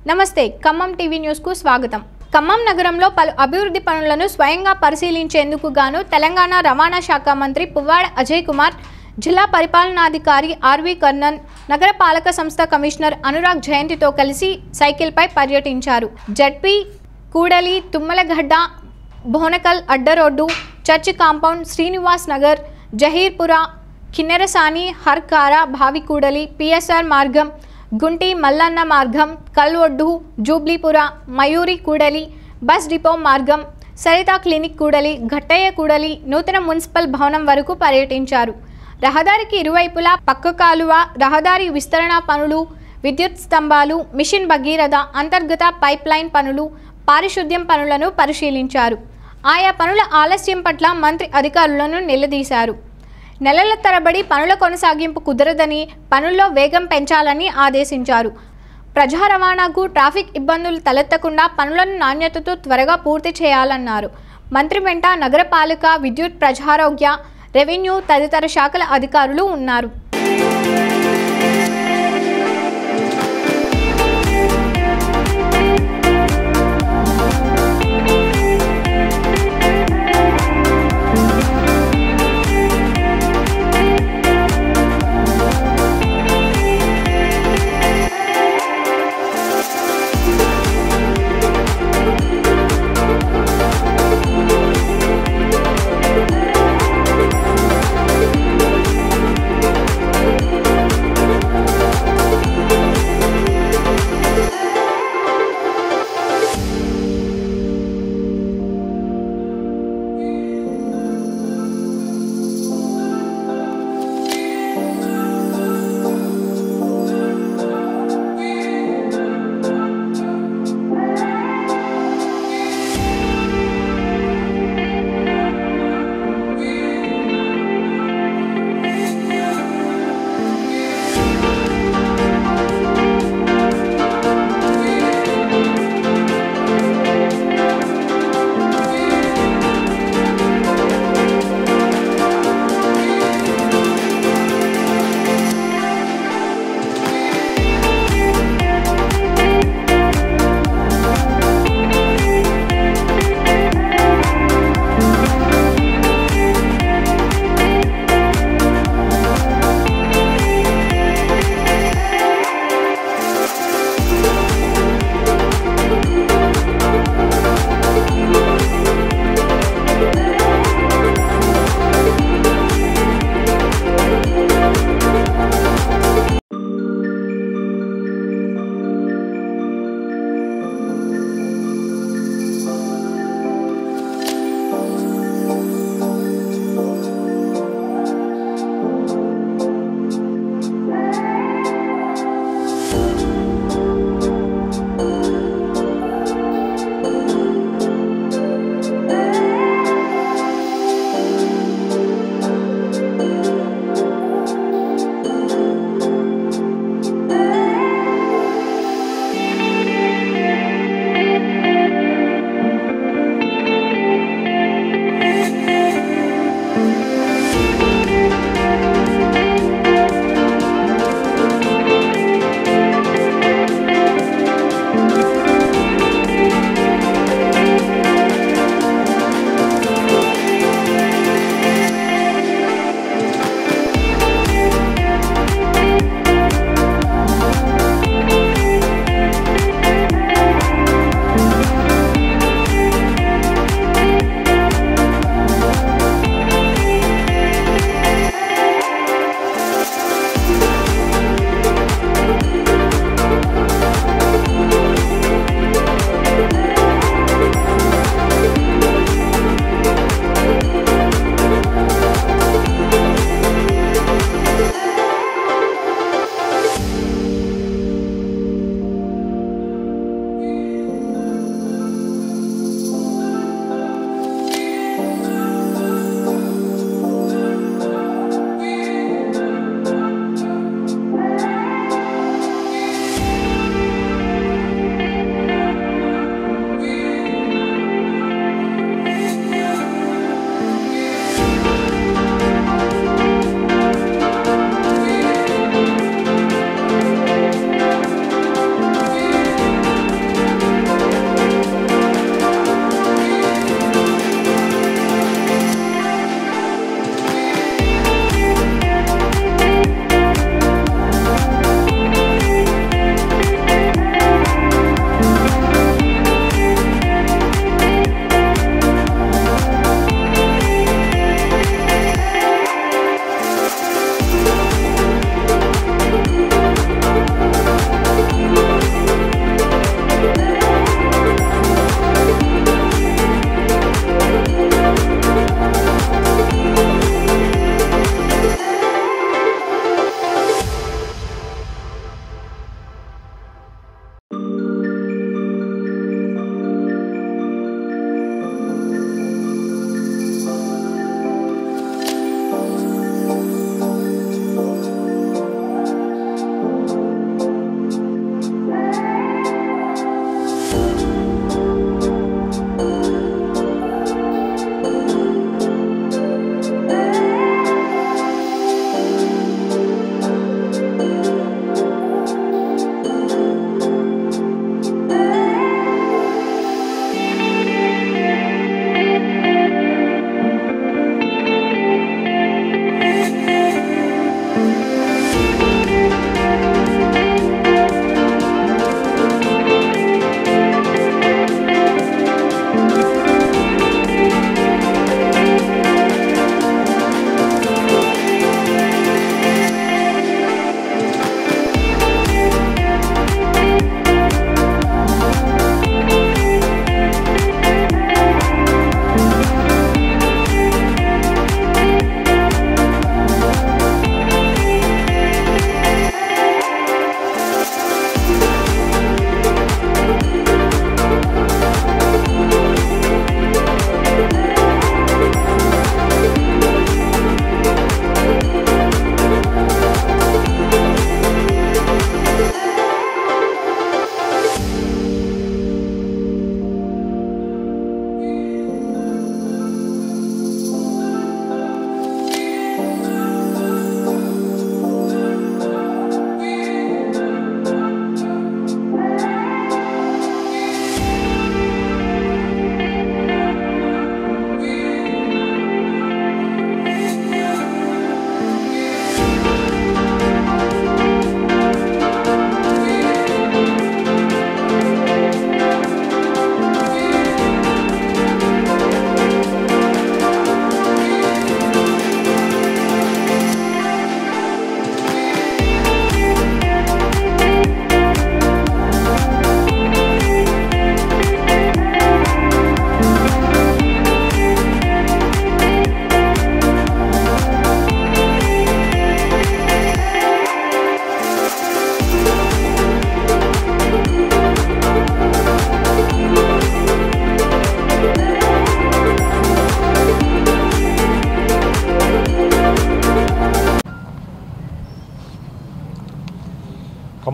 నమస్తే ఖమ్మం టీవీ న్యూస్కు స్వాగతం ఖమ్మం నగరంలో పలు అభివృద్ధి పనులను స్వయంగా పరిశీలించేందుకు గాను తెలంగాణ రవాణా శాఖ మంత్రి పువ్వాడ అజయ్ కుమార్ జిల్లా పరిపాలనాధికారి ఆర్వి కర్ణన్ నగర పాలక సంస్థ కమిషనర్ అనురాగ్ జయంతితో కలిసి సైకిల్పై పర్యటించారు జడ్పీ కూడలి తుమ్మలగడ్డ భోనకల్ అడ్డ road church compound Srinivas Nagar Zaheerpura Kinnerasani హర్కార భావికూడలి పిఎస్ఆర్ మార్గం గుంటి మల్లన్న మార్గం కల్వొడ్డు జూబ్లీపుర మయూరి కూడలి బస్ డిపో మార్గం సరిత క్లినిక్ కూడలి ఘట్టయ్య కూడలి నూతన మున్సిపల్ భవనం వరకు పర్యటించారు రహదారికి ఇరువైపులా పక్క కాలువ రహదారి విస్తరణ పనులు విద్యుత్ స్తంభాలు మిషన్ భగీరథ అంతర్గత పైప్ లైన్ పనులు పారిశుద్ధ్యం పనులను పరిశీలించారు ఆయా పనుల ఆలస్యం పట్ల మంత్రి అధికారులను నిలదీశారు నెలల తరబడి పనుల కొనసాగింపు కుదరదని పనుల్లో వేగం పెంచాలని ఆదేశించారు ప్రజా రవాణాకు ట్రాఫిక్ ఇబ్బందులు తలెత్తకుండా పనులను నాణ్యతతో త్వరగా పూర్తి చేయాలన్నారు మంత్రి వెంట నగరపాలక విద్యుత్ ప్రజారోగ్య రెవెన్యూ తదితర శాఖల అధికారులు ఉన్నారు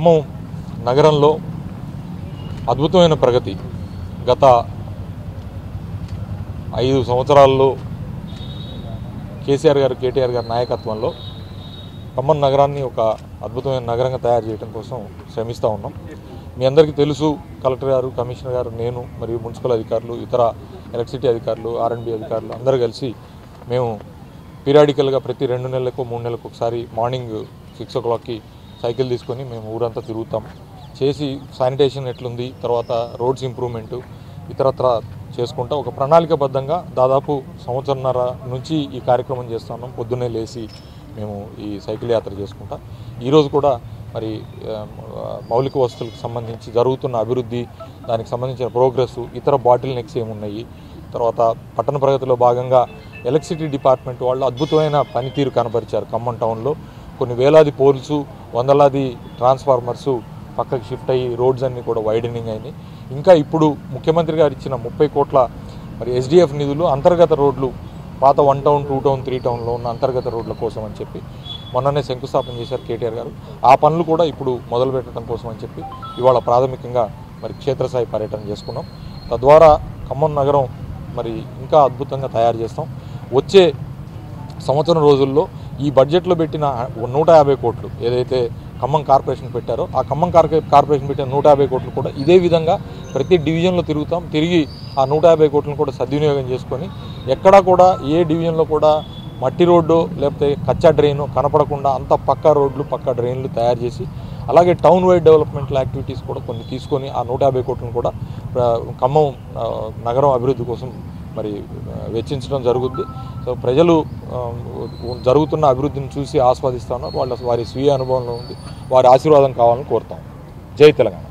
ఖమ్మం నగరంలో అద్భుతమైన ప్రగతి గత ఐదు సంవత్సరాల్లో కేసీఆర్ గారు కేటీఆర్ గారి నాయకత్వంలో ఖమ్మం నగరాన్ని ఒక అద్భుతమైన నగరంగా తయారు చేయడం కోసం శ్రమిస్తూ ఉన్నాం మీ అందరికీ తెలుసు కలెక్టర్ గారు కమిషనర్ గారు నేను మరియు మున్సిపల్ అధికారులు ఇతర ఎలక్ట్రిసిటీ అధికారులు ఆర్ఎండ్బి అధికారులు అందరూ కలిసి మేము పీరియాడికల్గా ప్రతి రెండు నెలలకు మూడు నెలలకు ఒకసారి మార్నింగ్ సిక్స్ ఓ క్లాక్కి సైకిల్ తీసుకొని మేము ఊరంతా తిరుగుతాం చేసి శానిటేషన్ ఎట్లుంది తర్వాత రోడ్స్ ఇంప్రూవ్మెంటు ఇతరత్ర చేసుకుంటా ఒక ప్రణాళికబద్ధంగా దాదాపు సంవత్సరంన్నర నుంచి ఈ కార్యక్రమం చేస్తున్నాం పొద్దున్నే లేచి మేము ఈ సైకిల్ యాత్ర చేసుకుంటా ఈరోజు కూడా మరి ఆ, మౌలిక వస్తువులకు సంబంధించి జరుగుతున్న అభివృద్ధి దానికి సంబంధించిన ప్రోగ్రెస్ ఇతర బాటిల్ నెక్స్ ఏమున్నాయి తర్వాత పట్టణ ప్రగతిలో భాగంగా ఎలక్ట్రిసిటీ డిపార్ట్మెంట్ వాళ్ళు అద్భుతమైన పనితీరు కనబరిచారు ఖమ్మం టౌన్లో కొన్ని వేలాది పోల్స్ వందలాది ట్రాన్స్ఫార్మర్సు పక్కకి షిఫ్ట్ అయ్యి రోడ్స్ అన్నీ కూడా వైడనింగ్ అయినాయి ఇంకా ఇప్పుడు ముఖ్యమంత్రి గారు ఇచ్చిన ముప్పై కోట్ల మరి ఎస్డిఎఫ్ నిధులు అంతర్గత రోడ్లు పాత one town two town three టౌన్లో ఉన్న అంతర్గత రోడ్ల కోసం అని చెప్పి మొన్ననే శంకుస్థాపన చేశారు కేటీఆర్ గారు ఆ పనులు కూడా ఇప్పుడు మొదలు పెట్టడం కోసం అని చెప్పి ఇవాళ ప్రాథమికంగా మరి క్షేత్రస్థాయి పర్యటన చేసుకున్నాం తద్వారా ఖమ్మం నగరం మరి ఇంకా అద్భుతంగా తయారు చేస్తాం వచ్చే సంవత్సరం రోజుల్లో ఈ బడ్జెట్లో పెట్టిన నూట యాభై కోట్లు ఏదైతే ఖమ్మం కార్పొరేషన్ పెట్టారో ఆ ఖమ్మం కార్పొరే కార్పొరేషన్ పెట్టిన నూట యాభై కోట్లు కూడా ఇదే విధంగా ప్రతి డివిజన్లో తిరుగుతాం తిరిగి ఆ నూట యాభై కోట్లను కూడా సద్వినియోగం చేసుకొని ఎక్కడా కూడా ఏ డివిజన్లో కూడా మట్టి రోడ్డు లేకపోతే కచ్చా డ్రైన్ కనపడకుండా అంత పక్కా రోడ్లు పక్కా డ్రైన్లు తయారు చేసి అలాగే టౌన్ వైడ్ డెవలప్మెంటల్ యాక్టివిటీస్ కూడా కొన్ని తీసుకొని ఆ నూట యాభై కోట్లను కూడా ఆ, ఖమ్మం ఆ, నగరం అభివృద్ధి కోసం మరి ఆ, వెచ్చించడం జరుగుద్ది సో ప్రజలు ఆ, జరుగుతున్న అభివృద్ధిని చూసి ఆస్వాదిస్తా ఉన్నారు వాళ్ళ వారి స్వీయ అనుభవంలో ఉంది వారి ఆశీర్వాదం కావాలని కోరుతాం జై తెలంగాణ